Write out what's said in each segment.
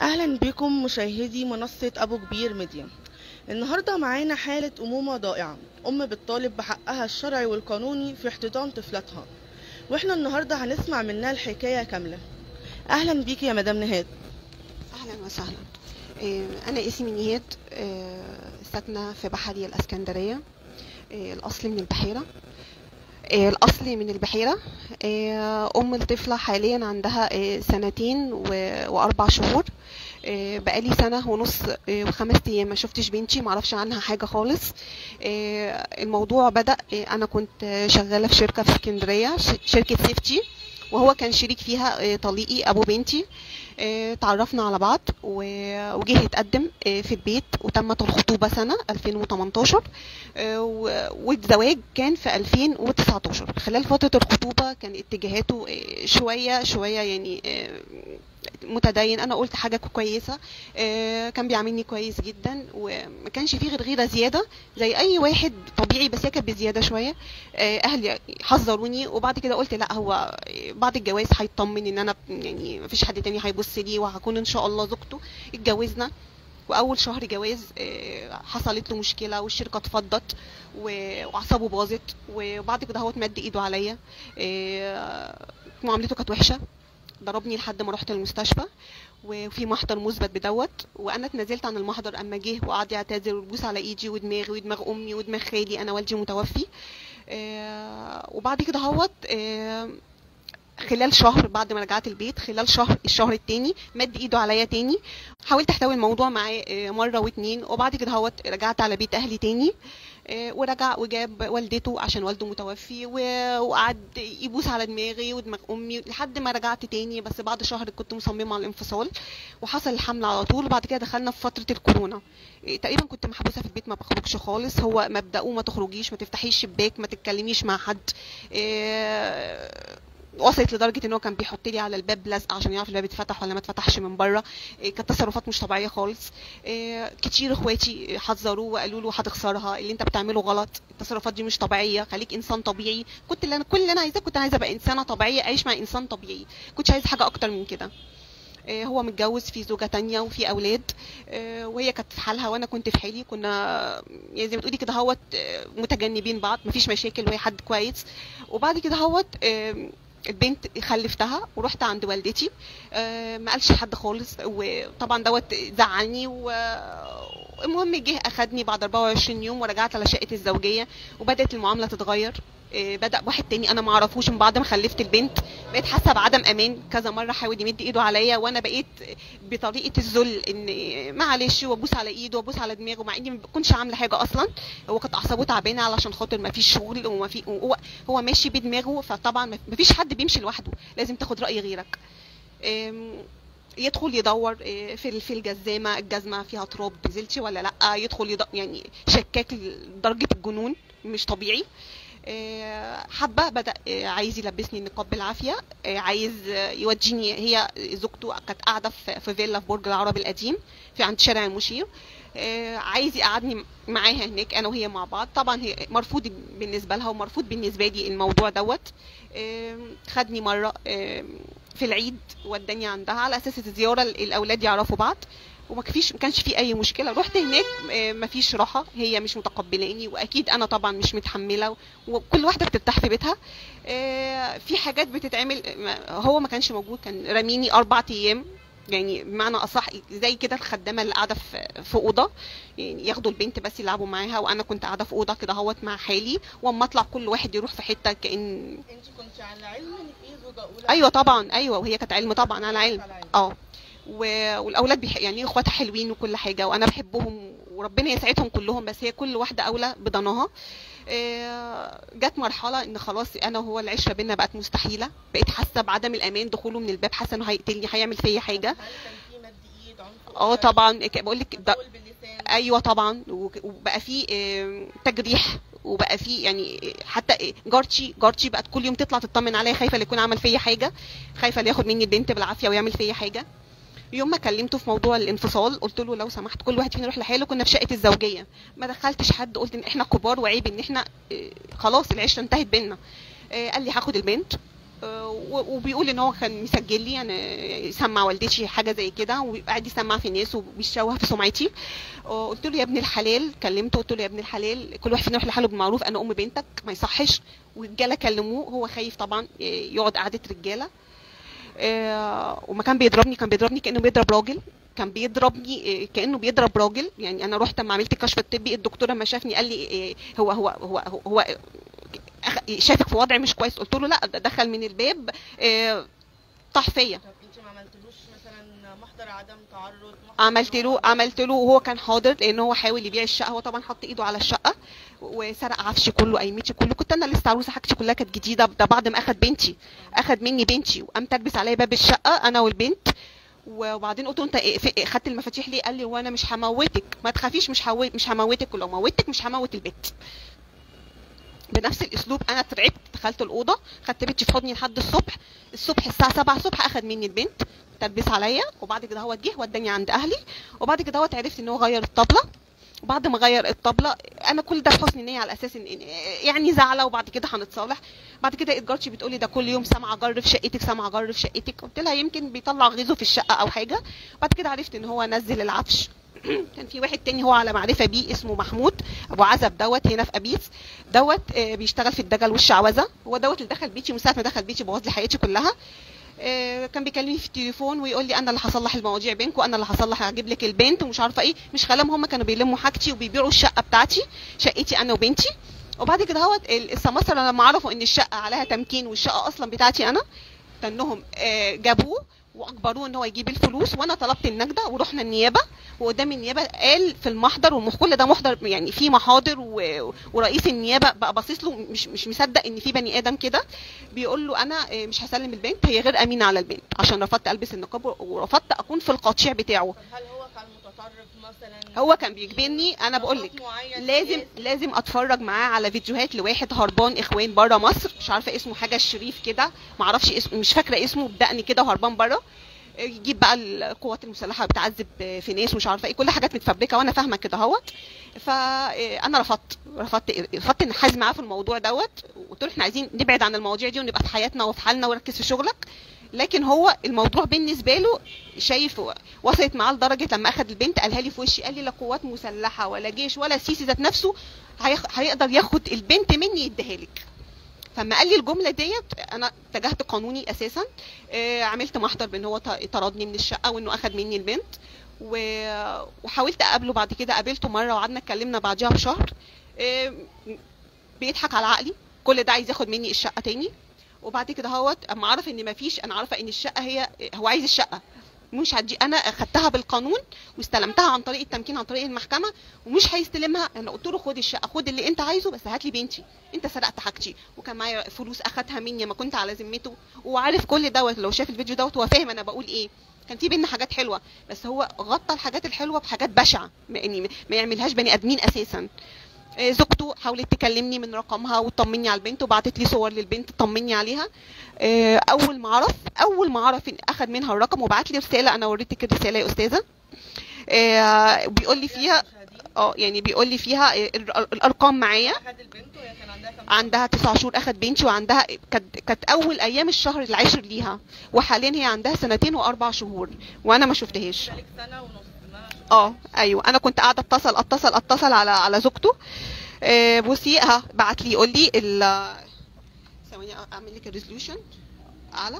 أهلا بكم مشاهدي منصة أبو كبير ميديا النهاردة معانا حالة أمومة ضائعة أم بتطالب بحقها الشرعي والقانوني في احتضان طفلتها وإحنا النهاردة هنسمع منها الحكاية كاملة أهلا بيكي يا مدام نهاد اهلا وسهلا آه، انا اسمي نهاد آه، ساكنه في بحري الاسكندريه آه، الاصل من البحيره آه، الاصل من البحيره آه، ام الطفله حاليا عندها آه، سنتين و- واربع شهور آه، بقالي سنه ونص آه، وخمس ايام ما شفتش بنتي ما اعرفش عنها حاجه خالص آه، الموضوع بدا آه، انا كنت آه، شغاله في شركه في اسكندريه ش- شركه سيفتي وهو كان شريك فيها آه، طليقي ابو بنتي آه، تعرفنا على بعض و- وجه يتقدم آه، في البيت وتمت الخطوبة سنة 2018 آه، و- والزواج كان في 2019 خلال فترة الخطوبة كان اتجاهاته آه، شوية شوية يعني آه، متدين انا قلت حاجه كويسه آه، كان بيعاملني كويس جدا وما كانش فيه غير غيره زياده زي اي واحد طبيعي بس هي كانت بزياده شويه آه، اهلي حذروني وبعد كده قلت لا هو بعد الجواز هيطمن ان انا يعني مفيش حد تاني هيبص لي وهكون ان شاء الله زوجته اتجوزنا واول شهر جواز آه، حصلت له مشكله والشركه اتفضت و- واعصابه باظت وبعد كده هو مد ايده عليا آه، معاملته كانت وحشه ضربني لحد ما رحت المستشفى وفي محضر مثبت بدوت وانا اتنازلت عن المحضر اما جه وقعد يعتذر ويبوس على ايدي ودماغي ودماغ امي ودماغ خالي انا والدي متوفي آه، وبعد كده هوت آه، خلال شهر بعد ما رجعت البيت خلال شهر الشهر التاني مد ايده عليا تاني حاولت احتوي الموضوع معاه آه، مره واتنين وبعد كده هوت رجعت على بيت اهلي تاني آه، ورجع وجاب والدته عشان والده متوفي و- وقعد يبوس على دماغي ودماغ امي لحد ما رجعت تاني بس بعد شهر كنت مصممه على الانفصال وحصل الحمل على طول وبعد كده دخلنا في فتره الكورونا إيه، تقريبا كنت محبوسه في البيت ما بخرجش خالص هو مبدأه ما تخرجيش ما تفتحيش شباك ما تتكلميش مع حد إيه، وصلت لدرجه ان هو كان بيحط لي على الباب لزق عشان يعرف الباب اتفتح ولا ما اتفتحش من بره إيه، كانت تصرفات مش طبيعيه خالص إيه، كتير اخواتي حذروه وقالوا له هتخسرها اللي انت بتعمله غلط التصرفات دي مش طبيعيه خليك انسان طبيعي كنت اللي انا كل اللي انا عايزاه كنت عايزه ابقى انسانه طبيعيه اعيش مع انسان طبيعي كنتش عايزه حاجه اكتر من كده آه، هو متجوز في زوجة تانية وفي أولاد آه، وهي كانت في حالها وأنا كنت في حالي كنا يعني زي ما تقولي كده هوت آه، متجنبين بعض مفيش مشاكل وهي حد كويس وبعد كده هوت آه، البنت خلفتها ورحت عند والدتي آه، ما قالش حد خالص وطبعا دوت زعلني والمهم جه اخدني بعد 24 يوم ورجعت على شقه الزوجيه وبدات المعامله تتغير آه، بدا واحد تاني انا ما اعرفوش من بعد ما خلفت البنت بقيت حاسه بعدم امان كذا مره حاول يمد ايده عليا وانا بقيت بطريقه الذل ان معلش وابوس على ايده وابوس على دماغه مع اني ما بكونش عامله حاجه اصلا هو كانت اعصابه تعبانه علشان خاطر ما فيش شغل وما في هو هو ماشي بدماغه فطبعا ما فيش حد بيمشي لوحده لازم تاخد راي غيرك أم، يدخل يدور إيه، في في الجزامه الجزمه فيها تراب نزلتي ولا لا يدخل يدور يعني شكاك لدرجه الجنون مش طبيعي إيه، حبه بدا إيه، عايز يلبسني النقاب بالعافيه إيه، عايز آه، يوديني هي زوجته كانت قاعده في في فيلا في برج العرب القديم في عند شارع المشير آه، عايز يقعدني معاها هناك انا وهي مع بعض طبعا هي مرفوض بالنسبه لها ومرفوض بالنسبه لي الموضوع دوت آم، خدني مره آم، في العيد وداني عندها على اساس الزياره الاولاد يعرفوا بعض وما فيش ما كانش في اي مشكله رحت هناك آه، ما فيش راحه هي مش متقبلاني واكيد انا طبعا مش متحمله وكل واحده بترتاح في بيتها آه، في حاجات بتتعمل ما- هو ما كانش موجود كان راميني اربع ايام يعني بمعنى اصح زي كده الخدامه اللي قاعده في في اوضه يعني ياخدوا البنت بس يلعبوا معاها وانا كنت قاعده في اوضه كده اهوت مع حالي واما اطلع كل واحد يروح في حته كان انت كنت على علم ان في زوجة أولى ايوه طبعا ايوه وهي كانت علم طبعا على علم على علم. اه و- والاولاد بيح... يعني اخواتها حلوين وكل حاجه وانا بحبهم وربنا يسعدهم كلهم بس هي كل واحده اولى بضناها آه، جت مرحله ان خلاص انا وهو العشره بينا بقت مستحيله بقيت حاسه بعدم الامان دخوله من الباب حاسه انه هيقتلني هيعمل فيا حاجه هل كان في مد ايد عنف اه أسري؟ طبعا بقول لك ده قول باللسان ايوه طبعا وك- وبقى في آم، تجريح وبقى في يعني حتى جارتي جارتي بقت كل يوم تطلع تطمن عليا خايفه لا يكون عمل فيا حاجه خايفه لا ياخد مني البنت بالعافيه ويعمل فيا حاجه يوم ما كلمته في موضوع الانفصال قلت له لو سمحت كل واحد فينا يروح لحاله كنا في شقه الزوجيه ما دخلتش حد قلت ان احنا كبار وعيب ان احنا آه، خلاص العشره انتهت بينا آه، قال لي هاخد البنت آه، و- وبيقول ان هو كان مسجل لي انا سمع والدتي حاجه زي كده وقاعد يسمع في الناس وبيشوه في سمعتي آه، قلت له يا ابن الحلال كلمته قلت له يا ابن الحلال كل واحد فينا يروح لحاله بالمعروف انا ام بنتك ما يصحش والرجاله كلموه هو خايف طبعا آه، يقعد قعده رجاله آه، وما كان بيضربني كان بيضربني كانه بيضرب راجل كان بيضربني آه، كانه بيضرب راجل يعني انا رحت لما عملت الكشف الطبي الدكتور لما شافني قال لي آه، هو هو هو هو, هو أخ- شافك في وضع مش كويس قلت له لا ده دخل من الباب آه، طاح فيا طب انت ما عملتلوش مثلا محضر عدم تعرض محضر عملت له عملت له وهو كان حاضر لان هو حاول يبيع الشقه هو طبعا حط ايده على الشقه وسرق عفشي كله قايمتي كله كنت انا لسه عروسه حاجتي كلها كانت جديده ده بعد ما اخد بنتي اخد مني بنتي وقام تلبس عليا باب الشقه انا والبنت وبعدين قلت له انت إيه- في- خدت المفاتيح ليه قال لي وانا مش هموتك ما تخافيش مش هو... مش هموتك ولو موتك مش هموت البيت بنفس الاسلوب انا اترعبت دخلت الاوضه خدت بنتي في حضني لحد الصبح الصبح الساعه 7 الصبح اخد مني البنت تلبس عليا وبعد كده هو جه وداني عند اهلي وبعد كده هو عرفت ان هو غير الطبله وبعد ما غير الطبله انا كل ده بحسن نيه على اساس ان إن- يعني زعله وبعد كده هنتصالح بعد كده لقيت جارتي بتقولي ده كل يوم سامعه جر في شقتك سامعه جر في شقتك قلت لها يمكن بيطلع غيظه في الشقه او حاجه بعد كده عرفت ان هو نزل العفش كان في واحد تاني هو على معرفه بيه اسمه محمود ابو عزب دوت هنا في ابيس دوت آه، بيشتغل في الدجل والشعوذه هو دوت اللي دخل بيتي من ساعه ما دخل بيتي بوظ لي حياتي كلها آه، كان بيكلمني في التليفون ويقول لي انا اللي هصلح المواضيع بينكم انا اللي هصلح هجيب لك البنت ومش عارفه ايه مش كلام هم كانوا بيلموا حاجتي وبيبيعوا الشقه بتاعتي شقتي انا وبنتي وبعد كده هوت ال- السماسرة لما عرفوا ان الشقه عليها تمكين والشقه اصلا بتاعتي انا تنهم آه، جابوه واجبروه ان هو يجيب الفلوس وانا طلبت النجده ورحنا النيابه وقدام النيابه قال في المحضر والمخ كل ده محضر يعني في محاضر و... ورئيس النيابه بقى باصص له مش مش مصدق ان في بني ادم كده بيقول له انا آه، مش هسلم البنت هي غير امينه على البنت عشان رفضت البس النقاب ورفضت اكون في القطيع بتاعه طب هل هو كان متطرف مثلا هو كان بيجبرني انا بقول لك نمط معين لازم سياسي؟ لازم اتفرج معاه على فيديوهات لواحد هربان اخوان بره مصر مش عارفه اسمه حاجه الشريف كده معرفش اسمه مش فاكره اسمه بدقني كده وهربان بره يجيب بقى القوات المسلحه بتعذب في ناس ومش عارفه ايه كل حاجات متفبركه وانا فاهمه كده اهوت فانا رفضت رفضت رفضت ان حازم معاه في الموضوع دوت وقلت له احنا عايزين نبعد عن المواضيع دي ونبقى في حياتنا وفي حالنا وركز في شغلك لكن هو الموضوع بالنسبه له شايف وصلت معاه لدرجه لما اخذ البنت قالها لي في وشي قال لي لا قوات مسلحه ولا جيش ولا سيسي ذات نفسه هيخ- هيقدر ياخد البنت مني يديها لك فما قال لي الجمله ديت انا اتجهت قانوني اساسا آه، عملت محضر بان هو ط- طردني من الشقه وانه اخذ مني البنت و- وحاولت اقابله بعد كده قابلته مره وقعدنا اتكلمنا بعديها بشهر آه، بيضحك على عقلي كل ده عايز ياخد مني الشقه تاني وبعد كده هوت اما عرف ان مفيش انا عارفه ان الشقه هي هو عايز الشقه مش هدي انا اخدتها بالقانون واستلمتها عن طريق التمكين عن طريق المحكمه ومش هيستلمها انا قلت له خد الشقه خد اللي انت عايزه بس هات لي بنتي انت سرقت حاجتي وكان معايا فلوس اخدها مني ما كنت على ذمته وعارف كل دوت لو شاف الفيديو دوت هو فاهم انا بقول ايه كان في بينا حاجات حلوه بس هو غطى الحاجات الحلوه بحاجات بشعه ما- يعني ما يعملهاش بني ادمين اساسا آه، زوجته حاولت تكلمني من رقمها وتطمني على البنت وبعتت لي صور للبنت تطمني عليها آه، اول ما عرف اول ما عرف ان اخد منها الرقم وبعت لي رساله انا وريتك الرساله يا استاذه آه، بيقول لي فيها اه يعني بيقول لي فيها آه، الر- الارقام معايا اخد البنت وهي كان عندها كام عندها تسع شهور اخد بنتي وعندها كانت كانت اول ايام الشهر العاشر ليها وحاليا هي عندها سنتين واربع شهور وانا ما شفتهاش ذلك سنه ونص ما اه ايوه انا كنت قاعده اتصل اتصل اتصل على على زوجته آه، بصي ها بعت لي يقول لي ال ثواني اعمل لك الريزولوشن اعلى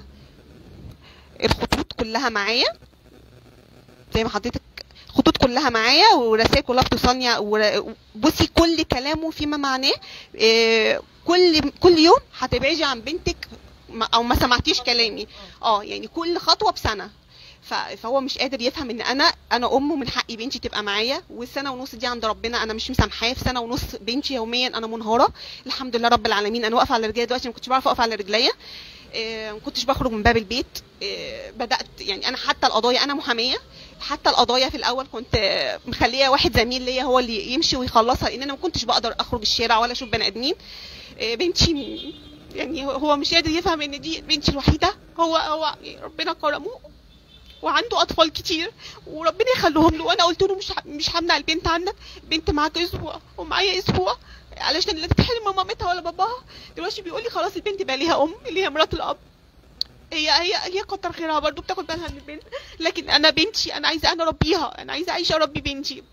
الخطوط كلها معايا زي ما حضرتك الخطوط كلها معايا والرسائل كلها بتوصلني ور- بصي كل كلامه فيما معناه آه، كل كل يوم هتبعدي عن بنتك ما- او ما سمعتيش كلامي اه يعني كل خطوه بسنه ف- فهو مش قادر يفهم ان انا انا امه من حقي بنتي تبقى معايا والسنه ونص دي عند ربنا انا مش مسامحاه في سنه ونص بنتي يوميا انا منهاره الحمد لله رب العالمين انا واقفه على رجليا دلوقتي ما كنتش بعرف اقف على رجليا آه، ما كنتش بخرج من باب البيت آه، بدات يعني انا حتى القضايا انا محاميه حتى القضايا في الاول كنت آه، مخليه واحد زميل ليا هو اللي يمشي ويخلصها لان انا ما كنتش بقدر اخرج الشارع ولا اشوف بني ادمين آه، بنتي م- يعني هو مش قادر يفهم ان دي بنتي الوحيده هو هو ربنا كرمه وعنده اطفال كتير وربنا يخليهم له وانا قلت له مش ه- مش همنع البنت عنك بنت معاك اسبوع ومعايا اسبوع علشان لا تتحرم من مامتها ولا باباها دلوقتي بيقول لي خلاص البنت بقى ليها ام اللي هي مرات الاب هي هي هي كتر خيرها برضو بتاخد بالها من البنت لكن انا بنتي انا عايزه انا اربيها انا عايزه اعيش اربي بنتي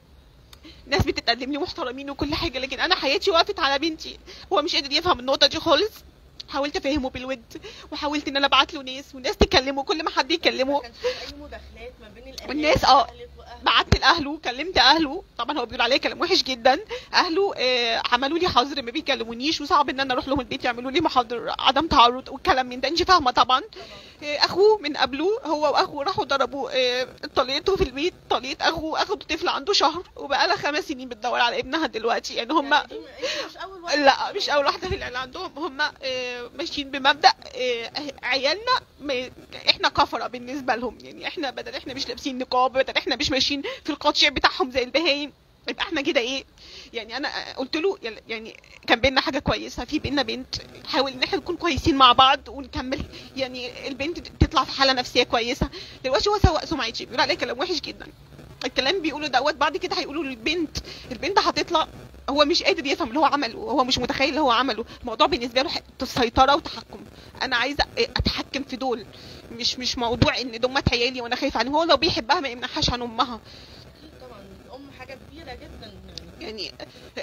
ناس بتتقدم لي محترمين وكل حاجه لكن انا حياتي وقفت على بنتي هو مش قادر يفهم النقطه دي خالص حاولت افهمه بالود وحاولت ان انا ابعت له ناس وناس تكلمه كل ما حد يكلمه ما كانش في اي مداخلات ما بين الاهالي والناس اه والأهل وأهله. بعت لاهله كلمت اهله طبعا هو بيقول عليا كلام وحش جدا اهله آه عملوا لي حظر ما بيكلمونيش وصعب ان انا اروح لهم البيت يعملوا لي محاضر عدم تعرض والكلام من ده انت فاهمه طبعا آه اخوه من قبله هو واخوه راحوا ضربوا آه طليقته في البيت طليقه اخوه اخدوا طفل عنده شهر وبقى لها خمس سنين بتدور على ابنها دلوقتي يعني هم يعني دي م- انت مش اول واحده لا مش اول واحده في العيله عندهم هم آه، ماشيين بمبدا آه، عيالنا ما- احنا كفره بالنسبه لهم يعني احنا بدل احنا مش لابسين نقاب بدل احنا مش ماشيين في القطيع بتاعهم زي البهايم يبقى احنا كده ايه يعني انا قلت له يلا- يعني كان بينا حاجه كويسه في بينا بنت نحاول ان احنا نكون كويسين مع بعض ونكمل يعني البنت تطلع في حاله نفسيه كويسه دلوقتي هو سوق سمعتي بيقول عليا كلام وحش جدا الكلام بيقولوا دوت بعد كده هيقولوا للبنت البنت هتطلع هو مش قادر يفهم اللي هو عمله هو مش متخيل اللي هو عمله الموضوع بالنسبه له ح- سيطره وتحكم انا عايزه اتحكم في دول مش مش موضوع ان دمت عيالي وانا خايفه عنهم هو لو بيحبها ما يمنعهاش عن امها اكيد طبعا الام حاجه كبيره جدا يعني يعني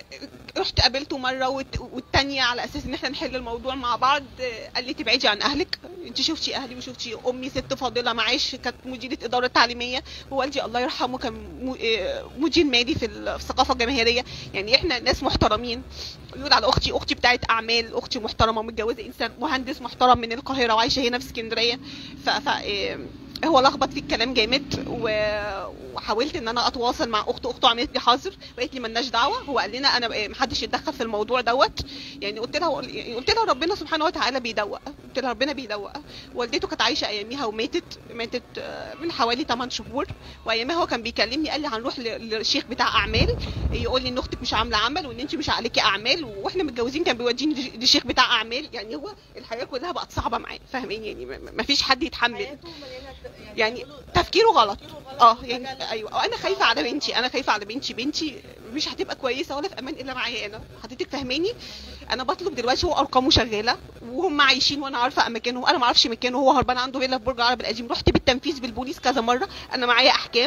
رحت قابلته مره والت- والتانيه على اساس ان احنا نحل الموضوع مع بعض قال لي تبعدي عن اهلك انت شفتي اهلي وشفتي امي ست فاضله معاش كانت مديره اداره تعليميه ووالدي الله يرحمه كان م- آه، مدير مالي في ال- في الثقافه الجماهيريه يعني احنا ناس محترمين يقول على اختي اختي بتاعت اعمال اختي محترمه متجوزه انسان مهندس محترم من القاهره وعايشه هنا في اسكندريه ف, ف... آه، هو لخبط في الكلام جامد و- وحاولت ان انا اتواصل مع اخته اخته عملت لي حظر وقالت لي ملناش دعوه هو قال لنا انا إيه، محدش يتدخل في الموضوع دوت يعني قلت لها يعني قلت لها ربنا سبحانه وتعالى بيدوق قلت لها ربنا بيدوق والدته كانت عايشه اياميها وماتت ماتت آه، من حوالي 8 شهور وايامها هو كان بيكلمني قال لي هنروح ل- للشيخ بتاع اعمال يقول لي ان اختك مش عامله عمل وان انت مش عليكي اعمال واحنا متجوزين كان بيوديني لش- للشيخ بتاع اعمال يعني هو الحياه كلها بقت صعبه معاه فاهمين يعني ما فيش حد يتحمل حياته مليانه يعني بيقولوا تفكيره غلط تفكيره غلط اه وحاجة يعني لا- ايوه انا خايفه على بنتي انا خايفه على بنتي بنتي مش هتبقى كويسه ولا في امان الا معايا انا حضرتك فاهماني انا بطلب دلوقتي هو ارقامه شغاله وهم عايشين وانا عارفه اماكنهم انا ما اعرفش مكانه هو هربان عنده فيلا في برج العرب القديم رحت بالتنفيذ بالبوليس كذا مره انا معايا احكام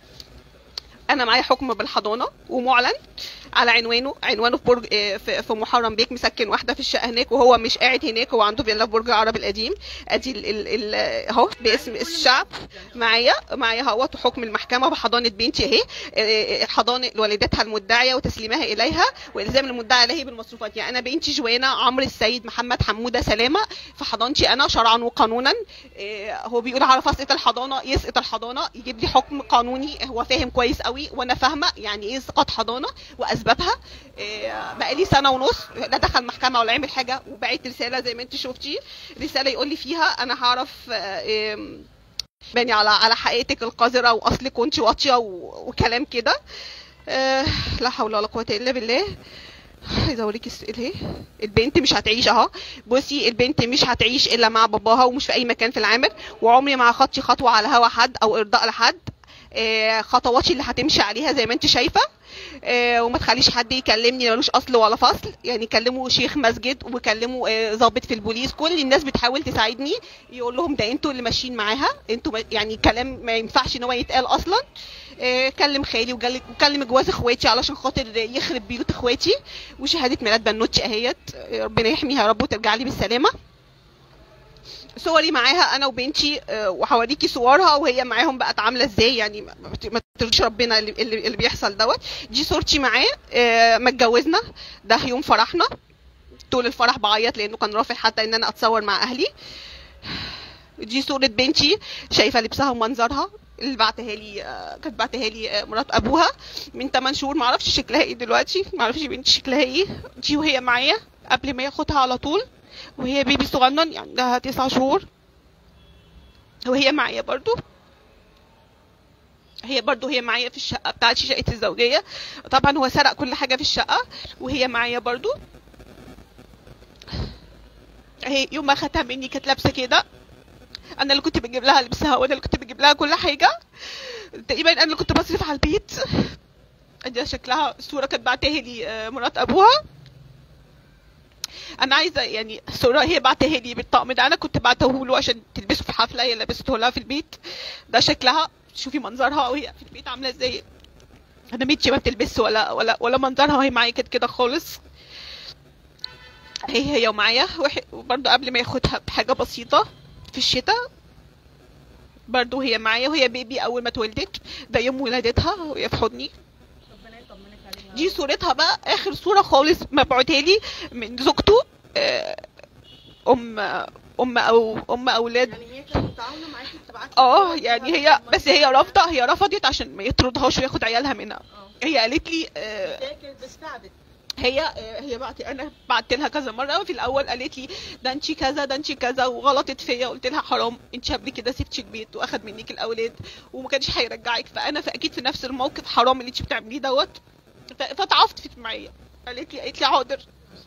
انا معايا حكم بالحضانه ومعلن على عنوانه عنوانه في برج آه، في في محرم بيك مسكن واحده في الشقه هناك وهو مش قاعد هناك هو عنده فيلا في برج العرب القديم ادي ال- ال- ال- اهو باسم الشعب معايا معايا اهوت حكم المحكمه بحضانه بنتي اهي آه، حضانه والدتها المدعيه وتسليمها اليها والزام المدعي عليه بالمصروفات يعني انا بنتي جوانا عمرو السيد محمد حموده سلامه في حضانتي انا شرعا وقانونا آه، هو بيقول عرف اسقط الحضانه يسقط الحضانه يجيب لي حكم قانوني هو فاهم كويس قوي وانا فاهمه يعني ايه اسقاط حضانه واسبابها آه، بقالي سنه ونص لا دخل محكمه ولا عمل حاجه وبعت رساله زي ما انت شفتي رساله يقول لي فيها انا هعرف آه، آم، باني على على حقيقتك القذره واصلك كنت واطيه و- وكلام كده آه، لا حول ولا قوه الا بالله عايزه اوريكي الس- الايه البنت مش هتعيش اهو بصي البنت مش هتعيش الا مع باباها ومش في اي مكان في العمل وعمري ما خدتي خطوه على هوا حد او ارضاء لحد آه، خطواتي اللي هتمشي عليها زي ما انت شايفه آه، وما تخليش حد يكلمني ملوش اصل ولا فصل يعني كلموا شيخ مسجد وكلموا آه، ضابط في البوليس كل الناس بتحاول تساعدني يقول لهم ده انتوا اللي ماشيين معاها انتوا ما- يعني كلام ما ينفعش ان هو يتقال اصلا آه، كلم خالي وجل- وكلم جواز اخواتي علشان خاطر يخرب بيوت اخواتي وشهاده ميلاد بنوتي اهيت آه، ربنا يحميها يا رب وترجع لي بالسلامه صوري معاها انا وبنتي آه، وهوريكي صورها وهي معاهم بقت عامله ازاي يعني ما- ما بت- ما ترضيش ربنا اللي, اللي اللي بيحصل دوت دي صورتي معاه آه، ما اتجوزنا ده يوم فرحنا طول الفرح بعيط لانه كان رافض حتى ان انا اتصور مع اهلي دي صورة بنتي شايفة لبسها ومنظرها اللي بعتها لي آه، كانت بعتها لي آه، مرات ابوها من 8 شهور معرفش شكلها ايه دلوقتي معرفش بنتي شكلها ايه دي وهي معايا قبل ما ياخدها على طول وهي بيبي صغنن يعني عندها 9 شهور وهي معايا برضو هي برضو هي معايا في الشقة بتاعتي شقة الزوجية طبعا هو سرق كل حاجة في الشقة وهي معايا برضو اهي يوم ما خدتها مني كانت لابسة كده انا اللي كنت بجيب لها لبسها وانا اللي كنت بجيب لها كل حاجة تقريبا انا اللي كنت بصرف على البيت ادي شكلها الصورة كانت بعتها لي آه، مرات ابوها انا عايزه يعني صوره هي بعتها لي بالطقم ده انا كنت بعته له عشان تلبسه في حفله هي لبسته لها في البيت ده شكلها شوفي منظرها وهي في البيت عامله ازاي انا بنتي ما بتلبسه ولا ولا ولا منظرها وهي معايا كانت كده خالص هي هي ومعايا وح- وبرضه قبل ما ياخدها بحاجه بسيطه في الشتاء برضه هي معايا وهي بيبي اول ما اتولدت ده يوم ولادتها وهي في حضني دي صورتها بقى اخر صوره خالص مبعوتها لي من زوجته آه، ام ام او ام اولاد يعني هي كانت متعاونه معاكي بتبعتي اه يعني هي بس هي رافضه هي رفضت عشان ما يطردهاش وياخد عيالها منها اه هي قالت لي آه، فاكر بتساعدك هي آه، هي بعت انا بعت لها كذا مره في الاول قالت لي ده انت كذا ده انت كذا وغلطت فيا قلت لها حرام انت قبل كده سبتي البيت واخد منك الاولاد وما كانش هيرجعك فانا فاكيد في نفس الموقف حرام اللي انت بتعمليه دوت ف- فتعاطفت في معايا قالت لي قالت لي حاضر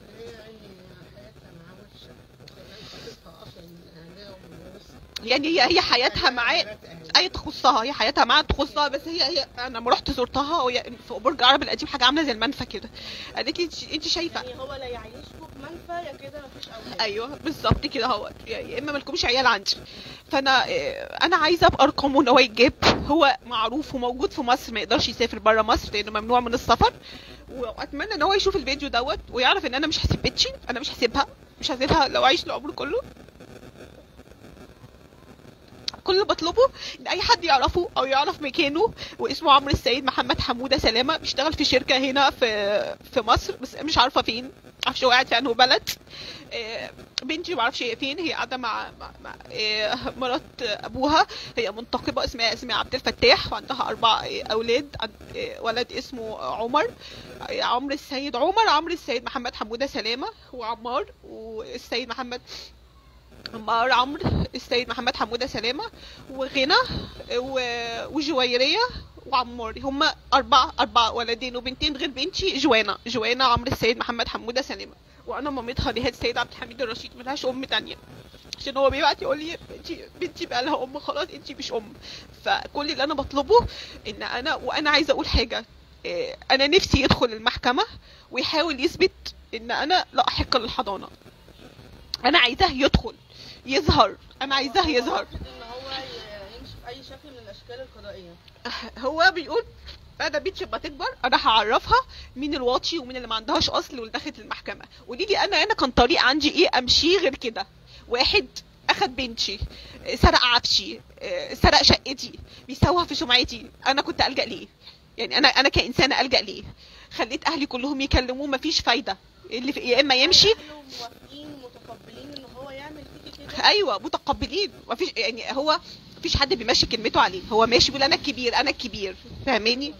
يعني هي هي حياتها معاه اي تخصها هي حياتها معاه تخصها بس هي هي انا لما رحت زرتها وهي في برج العرب القديم حاجه عامله زي المنفى كده قالت لي "انت- انت شايفه يعني هو لا يعيشكم في منفى يا كده مفيش اولاد ايوه بالظبط كده هو يا اما مالكمش عيال عندي فانا آه، انا عايزه ابقى ارقامه ان هو يتجاب هو معروف وموجود في مصر ما يقدرش يسافر بره مصر لانه ممنوع من السفر واتمنى ان هو يشوف الفيديو دوت ويعرف ان انا مش هسيب بيتشي انا مش هسيبها مش هسيبها لو عايش العمر كله كل اللي بطلبه ان اي حد يعرفه او يعرف مكانه واسمه عمرو السيد محمد حموده سلامه بيشتغل في شركه هنا في في مصر بس مش عارفه فين معرفش هو قاعد في انه بلد آه، بنتي معرفش هي فين هي قاعده مع, مع, مع آه، مرات ابوها هي منتقبه اسمها اسمها عبد الفتاح وعندها اربع آه، اولاد عند- آه، ولد اسمه عمر آه، عمرو السيد عمر عمرو السيد محمد حموده سلامه وعمار والسيد محمد عمار عمرو السيد محمد حموده سلامه وغنى و- وجويريه وعمار هم اربع اربع ولدين وبنتين غير بنتي جوانا جوانا عمرو السيد محمد حموده سلامه وانا مامتها نهاد السيد عبد الحميد الرشيد ملهاش ام تانية عشان هو بيبعت يقول لي بنتي بنتي بقى لها ام خلاص انتي مش ام فكل اللي انا بطلبه ان انا وانا عايزه اقول حاجه إيه، انا نفسي يدخل المحكمه ويحاول يثبت ان انا لا احق للحضانه انا عايزاه يدخل يظهر انا عايزاه يظهر ان هو ي- يمشي في اي شكل من الاشكال القضائيه هو بيقول انا بنتي لما تكبر انا هعرفها مين الواطي ومين اللي ما عندهاش اصل واللي دخلت المحكمه قولي لي انا انا كان طريق عندي ايه امشيه غير كده واحد اخد بنتي سرق عفشي سرق شقتي بيسوها في سمعتي انا كنت الجا ليه يعني انا انا كانسانه الجا ليه خليت اهلي كلهم يكلموه مفيش فايده اللي في يا اما يمشي أهله موافقين متقبلين ان هو يعمل فيكي كده ايوه متقبلين مفيش يعني هو مفيش حد بيمشي كلمته عليه هو ماشي بيقول انا الكبير انا الكبير فاهماني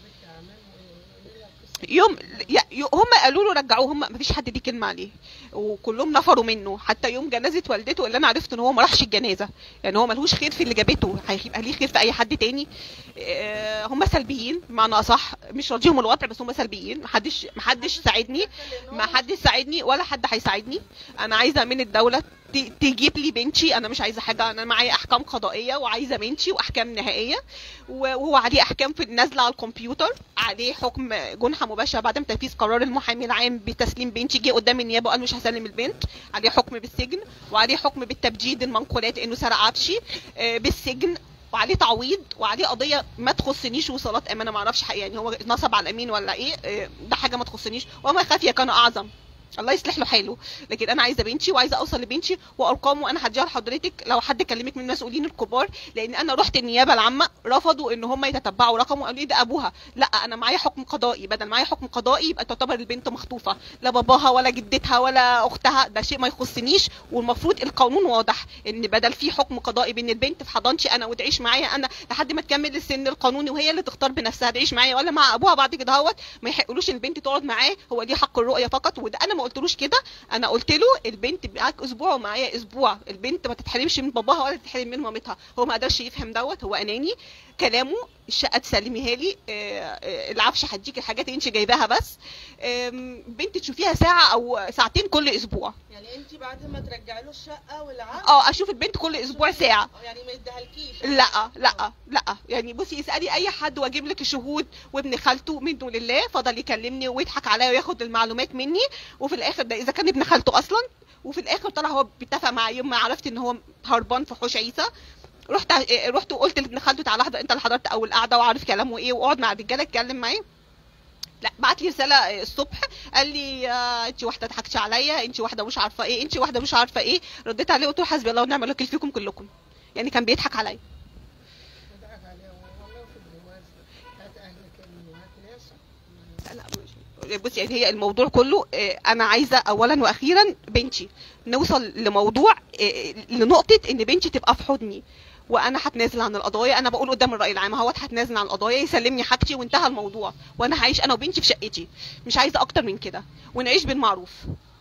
يوم يا- يو- هم قالوا له رجعوه هم مفيش حد دي كلمه عليه وكلهم نفروا منه حتى يوم جنازه والدته اللي انا عرفت ان هو ما راحش الجنازه يعني هو ملهوش خير في اللي جابته هيبقى ليه خير في اي حد تاني آه، هم سلبيين بمعنى اصح مش راضيهم الوضع بس هم سلبيين محدش محدش ساعدني ما حدش ساعدني ولا حد هيساعدني انا عايزه من الدوله ت- تجيب لي بنتي انا مش عايزه حاجه انا معايا احكام قضائيه وعايزه بنتي واحكام نهائيه و- وهو عليه احكام في نازله على الكمبيوتر عليه حكم جنحه مباشره بعدم تنفيذ قرار المحامي العام بتسليم بنتي جه قدام النيابه وقال مش هسلم البنت عليه حكم بالسجن وعليه حكم بالتبجيد المنقولات انه سرق عفشي آه، بالسجن وعليه تعويض وعليه قضيه ما تخصنيش وصلات امانه ما اعرفش حقيقة يعني هو نصب على الامين ولا ايه آه، ده حاجه ما تخصنيش وما خافيه كان اعظم الله يصلح له حاله لكن انا عايزه بنتي وعايزه اوصل لبنتي وارقامه انا هديها لحضرتك لو حد كلمك من المسؤولين الكبار لان انا رحت النيابه العامه رفضوا ان هم يتتبعوا رقمه قالوا لي ده ابوها لا انا معايا حكم قضائي بدل معايا حكم قضائي يبقى تعتبر البنت مخطوفه لا باباها ولا جدتها ولا اختها ده شيء ما يخصنيش والمفروض القانون واضح ان بدل في حكم قضائي بين البنت في حضانتي انا وتعيش معايا انا لحد ما تكمل السن القانوني وهي اللي تختار بنفسها تعيش معايا ولا مع ابوها بعد كده هوت ما يحقلوش البنت تقعد معاه هو ليه حق الرؤيه فقط وده انا ما قلتلوش كده انا قلت له البنت معاك اسبوع ومعايا اسبوع البنت ما تتحرمش من باباها ولا تتحرم من مامتها هو ما قدرش يفهم دوت هو اناني كلامه الشقه تسلميها لي آه، آه، العفش هديك الحاجات اللي انت جايباها بس آم، بنت تشوفيها ساعه او ساعتين كل اسبوع يعني انت بعد ما ترجعي له الشقه والعقد اه اشوف البنت كل اسبوع ساعه يعني ما يديهالكيش لا لا لا يعني بصي اسالي اي حد واجيب لك الشهود وابن خالته منه لله فضل يكلمني ويضحك عليا وياخد المعلومات مني وفي الاخر ده اذا كان ابن خالته اصلا وفي الاخر طلع هو بيتفق معايا يوم ما عرفت ان هو هربان في حوش عيسى رحت ع- رحت وقلت لابن خالته تعالى احضر انت اللي حضرت اول قعده وعارف كلامه ايه واقعد مع الرجاله اتكلم معاه لا بعت لي رساله الصبح قال لي آه، انت واحده ضحكتي عليا انت واحده مش عارفه ايه انت واحده مش عارفه ايه رديت عليه قلت له حسبي الله ونعم الوكيل فيكم كلكم يعني كان بيضحك عليا وضحك عليه والله في الجواز هات اهلك ابني وهات ناسك لا مش بصي يعني هي الموضوع كله آه، انا عايزه اولا واخيرا بنتي نوصل لموضوع آه، لنقطه ان بنتي تبقى في حضني وانا هتنازل عن القضايا انا بقول قدام الراي العام اهوت هتنازل عن القضايا يسلمني حاجتي وانتهى الموضوع وانا هعيش انا وبنتي في شقتي مش عايزه اكتر من كده ونعيش بالمعروف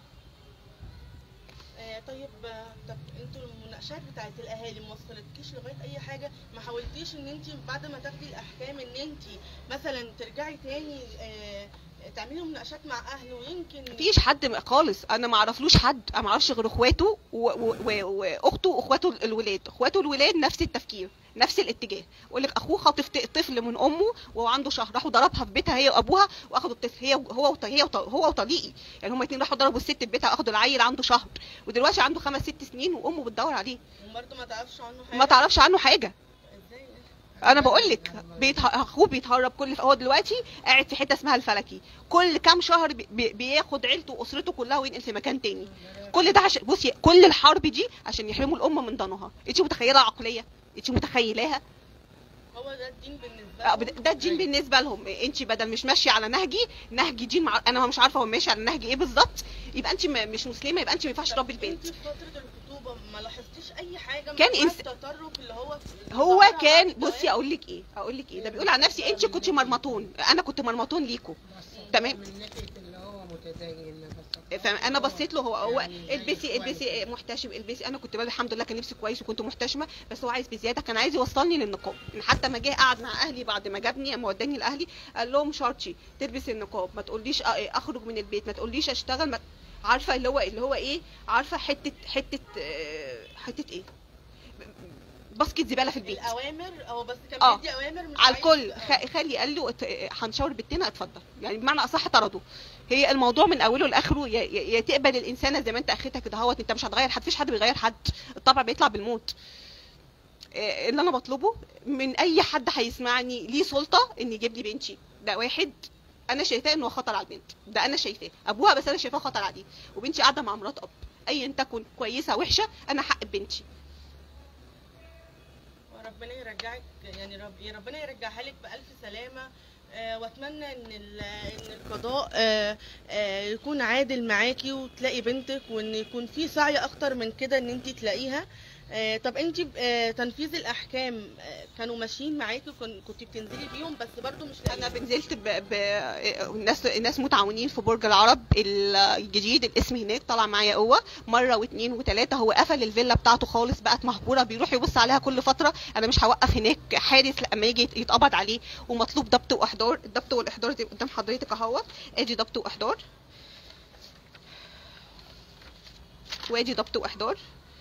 آه طيب آه، طب انتوا المناقشات بتاعت الاهالي ما وصلتكيش لغايه اي حاجه ما حاولتيش ان انت بعد ما تاخدي الاحكام ان انت مثلا ترجعي تاني آه تعملي مناقشات مع اهله ويمكن مفيش حد خالص انا ما اعرفلوش حد انا ما اعرفش غير اخواته و- و- و- واخته واخواته الولاد اخواته الولاد نفس التفكير نفس الاتجاه يقول لك اخوه خاطف ط- طفل من امه وهو عنده شهر راحوا ضربها في بيتها هي وابوها واخدوا الطفل هي هو وط- هي وط- هو وطليقي يعني هما اتنين راحوا ضربوا الست في بيتها اخدوا العيل عنده شهر ودلوقتي عنده خمس ست سنين وامه بتدور عليه وبرضه ما تعرفش عنه حاجه ما تعرفش عنه حاجه ازاي انا بقول لك بيته... اخوه بيتهرب كل هو دلوقتي قاعد في حته اسمها الفلكي كل كام شهر بي... بي- بياخد عيلته واسرته كلها وينقل في مكان تاني كل ده عشان بصي كل الحرب دي عشان يحرموا الامه من ضنها انت متخيله عقليه انت متخيلاها هو ده الدين بالنسبه آه، لهم بد- ده الدين بالنسبه لهم انت بدل مش ماشيه على نهجي نهجي دين مع... انا مش عارفه هو ماشي على نهج ايه بالظبط يبقى انت م... مش مسلمه يبقى انت ما ينفعش تربي البنت انت في فتره الخطوبه ما لاحظتيش اي حاجه من كان أنواع إنس- التطرف اللي هو هو ظهر كان على بصي الجواز؟ اقول لك ايه اقول لك ايه ده بيقول عن نفسي انت كنت مرمطون انا كنت مرمطون ليكوا تمام. من ناحيه اللي هو متدين بس فانا بصيت له هو هو يعني البسي كويس. البسي محتشم البسي انا كنت بقى الحمد لله كان لبسي كويس وكنت محتشمه بس هو عايز بزياده كان عايز يوصلني للنقاب إن حتى ما جه قعد مع اهلي بعد ما جابني اما وداني لاهلي قال لهم شرطي تلبس النقاب ما تقوليش أ- اخرج من البيت ما تقوليش اشتغل ما عارفه اللي هو اللي هو ايه عارفه حته حته آه، حته ايه باسكت زباله في البيت الاوامر هو بس كان آه. بيدي اوامر مش على عايز- الكل آه. خ- خلي قال له ات- هنشاور بنتنا اتفضل يعني بمعنى اصح طرده هي الموضوع من اوله لاخره يا- يا يا تقبل الانسانه زي ما انت اخرتها كده اهوت انت مش هتغير حد مفيش حد بيغير حد الطبع بيطلع بالموت آه، اللي انا بطلبه من اي حد هيسمعني ليه سلطه ان يجيب لي بنتي ده واحد انا شايفاه انه خطر على البنت ده انا شايفاه ابوها بس انا شايفاه خطر عليه وبنتي قاعده مع مرات اب ايا تكن كويسه وحشه انا حق بنتي وربنا يرجعك يعني رب يا ربنا يرجعها لك بألف سلامة آه، واتمنى ان ال- ان القضاء آه، آه، يكون عادل معاكي وتلاقي بنتك وان يكون في سعي اكتر من كده ان انت تلاقيها آه، طب انت آه، تنفيذ الاحكام آه، كانوا ماشيين معاكي وكن- كنت بتنزلي بيهم بس برضو مش انا لاقيين نزلت ب... ب... الناس الناس متعاونين في برج العرب الجديد الاسم هناك طلع معايا قوه مره واثنين وثلاثه هو قفل الفيلا بتاعته خالص بقت مهجوره بيروح يبص عليها كل فتره انا مش هوقف هناك حارس لما يجي يت- يتقبض عليه ومطلوب ضبط واحضار الضبط والاحضار دي قدام حضرتك اهوت ادي ضبط واحضار وادي ضبط واحضار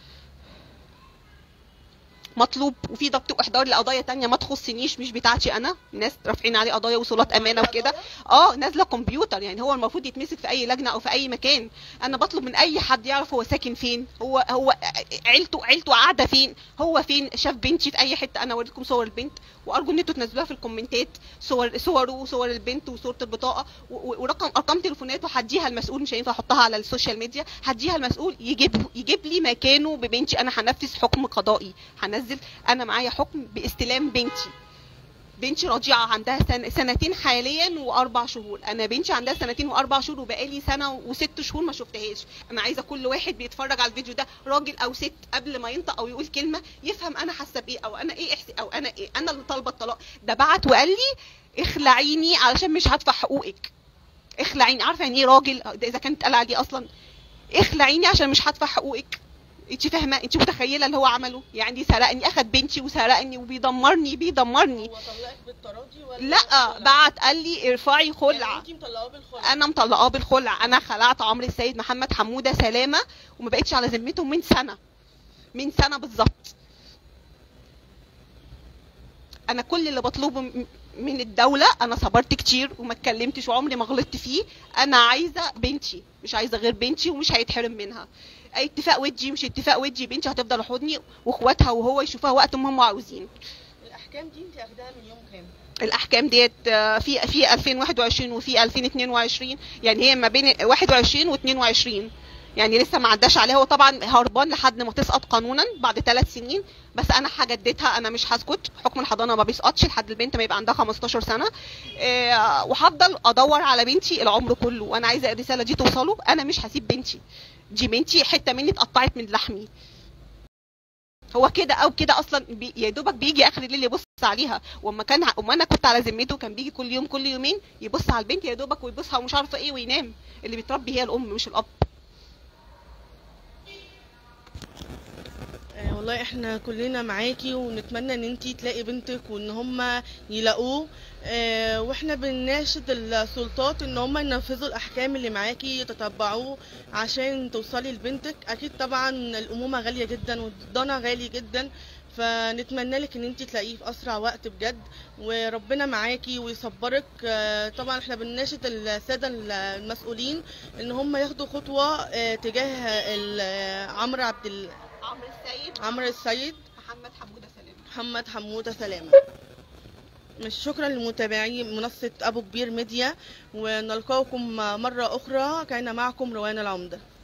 مطلوب وفي ضبط واحضار لقضايا تانية ما تخصنيش مش بتاعتي انا ناس رافعين عليه قضايا وصولات امانه وكده اه نازله كمبيوتر يعني هو المفروض يتمسك في اي لجنه او في اي مكان انا بطلب من اي حد يعرف هو ساكن فين هو هو عيلته عيلته قاعده فين هو فين شاف بنتي في اي حته انا اوريكم صور البنت وارجو ان انتوا تنزلوها في الكومنتات صور صوره وصور البنت وصوره البطاقه و- و- ورقم ارقام تليفوناته هديها المسؤول مش هينفع احطها على السوشيال ميديا هديها المسؤول يجيب يجيب لي مكانه ببنتي انا هنفذ حكم قضائي هنزل انا معايا حكم باستلام بنتي بنتي رضيعه عندها سن... سنتين حاليا واربع شهور انا بنتي عندها سنتين واربع شهور وبقالي سنه وست شهور ما شفتهاش انا عايزه كل واحد بيتفرج على الفيديو ده راجل او ست قبل ما ينطق او يقول كلمه يفهم انا حاسه بايه او انا ايه احسي او انا ايه انا اللي طالبه الطلاق ده بعت وقال لي اخلعيني علشان مش هدفع حقوقك اخلعيني عارفه يعني ايه راجل ده اذا كانت قال عليه اصلا اخلعيني عشان مش هدفع حقوقك انت فاهمه انت متخيله اللي هو عمله يعني سرقني اخد بنتي وسرقني وبيدمرني بيدمرني هو طلقك بالتراضي ولا لا بعت قال لي ارفعي خلع انت مطلقاه بالخلع انا مطلقاه بالخلع انا خلعت عمرو السيد محمد حموده سلامه وما بقتش على ذمته من سنه من سنه بالظبط انا كل اللي بطلبه م- من الدوله انا صبرت كتير وما اتكلمتش وعمري ما غلطت فيه انا عايزه بنتي مش عايزه غير بنتي ومش هيتحرم منها اي اتفاق ودي مش اتفاق ودي بنتي هتفضل حضني واخواتها وهو يشوفوها وقت ما هم عاوزين الاحكام دي انت اخداها من يوم كام الاحكام ديت آه، في في 2021 وفي 2022 يعني هي ما بين 21 و22 يعني لسه ما عداش عليها هو طبعا هربان لحد ما تسقط قانونا بعد ثلاث سنين بس انا هجددها انا مش هسكت حكم الحضانه ما بيسقطش لحد البنت ما يبقى عندها 15 سنه آه، وهفضل ادور على بنتي العمر كله وانا عايزه الرساله دي توصله انا مش هسيب بنتي دي بنتي حته مني اتقطعت من لحمي هو كده او كده اصلا بي يا دوبك بيجي اخر الليل يبص عليها واما كان واما انا كنت على ذمته كان بيجي كل يوم كل يومين يبص على البنت يا دوبك ويبصها ومش عارفه ايه وينام اللي بيتربي هي الام مش الاب آه، والله احنا كلنا معاكي ونتمنى ان انتي تلاقي بنتك وان هم يلاقوه آه، واحنا بنناشد السلطات ان هم ينفذوا الاحكام اللي معاكي يتتبعوه عشان توصلي لبنتك اكيد طبعا الامومه غاليه جدا والضنا غالي جدا فنتمنى لك ان انت تلاقيه في اسرع وقت بجد وربنا معاكي ويصبرك آه، طبعا احنا بنناشد الساده المسؤولين ان هم ياخدوا خطوه آه، تجاه ال- عمرو عبد ال- عمرو السيد عمرو السيد محمد حموده سلام محمد حموده سلامه مش شكرا لمتابعي منصة أبو كبير ميديا ونلقاكم مرة أخرى كان معكم روان العمدة